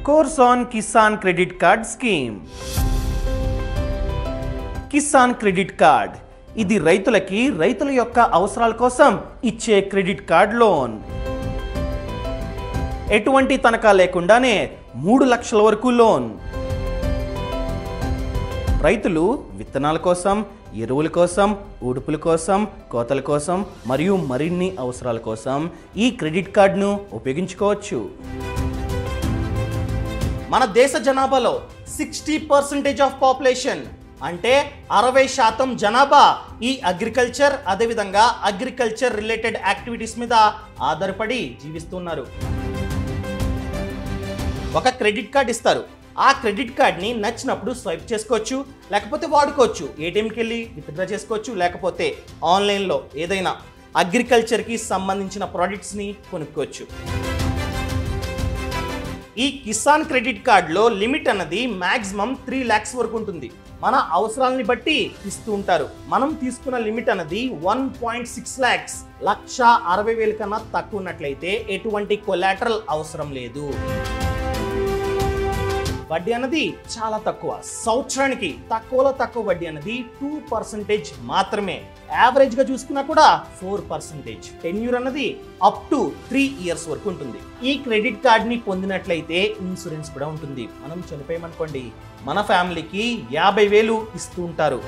course on Kisan credit card scheme Kisan credit card ఇది రైతులకి రైతుల యొక్క అవసరాల కోసం ఇచ్చే క్రెడిట్ కార్డ్ లోన్ ఎటువంటి తనఖా లేకుండానే మూడు లక్షల వరకు లోన్ రైతులు విత్తనాల కోసం ఎరువుల కోసం ఉడుపుల కోసం కోతల కోసం మరియు మరిన్ని అవసరాల కోసం ఈ క్రెడిట్ కార్డును ఉపయోగించుకోవచ్చు మన దేశ జనాభాలో సిక్స్టీ పర్సెంటేజ్ ఆఫ్ పాపులేషన్ అంటే అరవై శాతం జనాభా ఈ అగ్రికల్చర్ అదేవిధంగా అగ్రికల్చర్ రిలేటెడ్ యాక్టివిటీస్ మీద ఆధారపడి జీవిస్తున్నారు ఒక క్రెడిట్ కార్డ్ ఇస్తారు ఆ క్రెడిట్ కార్డ్ని నచ్చినప్పుడు స్వైప్ చేసుకోవచ్చు లేకపోతే వాడుకోవచ్చు ఏటీఎంకి వెళ్ళి విత్డ్రా చేసుకోవచ్చు లేకపోతే ఆన్లైన్లో ఏదైనా అగ్రికల్చర్కి సంబంధించిన ప్రోడక్ట్స్ని కొనుక్కోవచ్చు ఈ కిసాన్ క్రెడిట్ కార్డులో లిమిట్ అన్నది మాక్సిమం త్రీ ల్యాక్స్ వరకు ఉంటుంది మన అవసరాలని బట్టి ఇస్తూ ఉంటారు మనం తీసుకున్న లిమిట్ అన్నది వన్ పాయింట్ సిక్స్ ల్యాక్స్ లక్ష అరవై వేల కన్నా తక్కువ ఉన్నట్లయితే ఎటువంటి కొలాటరల్ అవసరం లేదు వడ్డీ అన్నది చాలా తక్కువ సంవత్సరానికి తక్కువలో తక్కువ వడ్డీ అన్నది టూ పర్సెంటేజ్ మాత్రమే యావరేజ్ గా చూసుకున్నా కూడా ఫోర్ పర్సెంటేజ్ టెన్యూర్ అన్నది అప్ టు త్రీ ఇయర్స్ వరకు ఉంటుంది ఈ క్రెడిట్ కార్డ్ ని పొందినట్లయితే ఇన్సూరెన్స్ కూడా ఉంటుంది మనం చనిపోయామనుకోండి మన ఫ్యామిలీకి యాభై వేలు ఇస్తూ ఉంటారు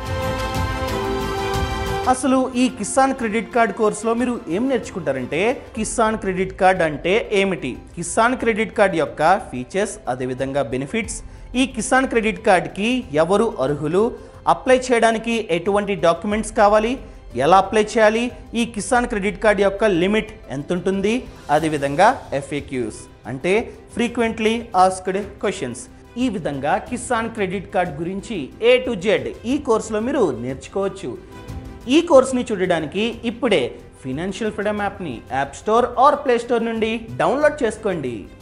అసలు ఈ కిసాన్ క్రెడిట్ కార్డ్ కోర్సులో మీరు ఏం నేర్చుకుంటారంటే కిసాన్ క్రెడిట్ కార్డ్ అంటే ఏమిటి కిసాన్ క్రెడిట్ కార్డ్ యొక్క ఫీచర్స్ అదేవిధంగా బెనిఫిట్స్ ఈ కిసాన్ క్రెడిట్ కార్డ్కి ఎవరు అర్హులు అప్లై చేయడానికి ఎటువంటి డాక్యుమెంట్స్ కావాలి ఎలా అప్లై చేయాలి ఈ కిసాన్ క్రెడిట్ కార్డ్ యొక్క లిమిట్ ఎంత ఉంటుంది అదేవిధంగా ఎఫ్ఏక్యూస్ అంటే ఫ్రీక్వెంట్లీ ఆస్క్డ్ క్వశ్చన్స్ ఈ విధంగా కిసాన్ క్రెడిట్ కార్డ్ గురించి ఏ టు జెడ్ ఈ కోర్సులో మీరు నేర్చుకోవచ్చు ఈ కోర్స్ని చూడడానికి ఇప్పుడే ఫినాన్షియల్ ఫ్రీడమ్ యాప్ని app store or play store నుండి డౌన్లోడ్ చేసుకోండి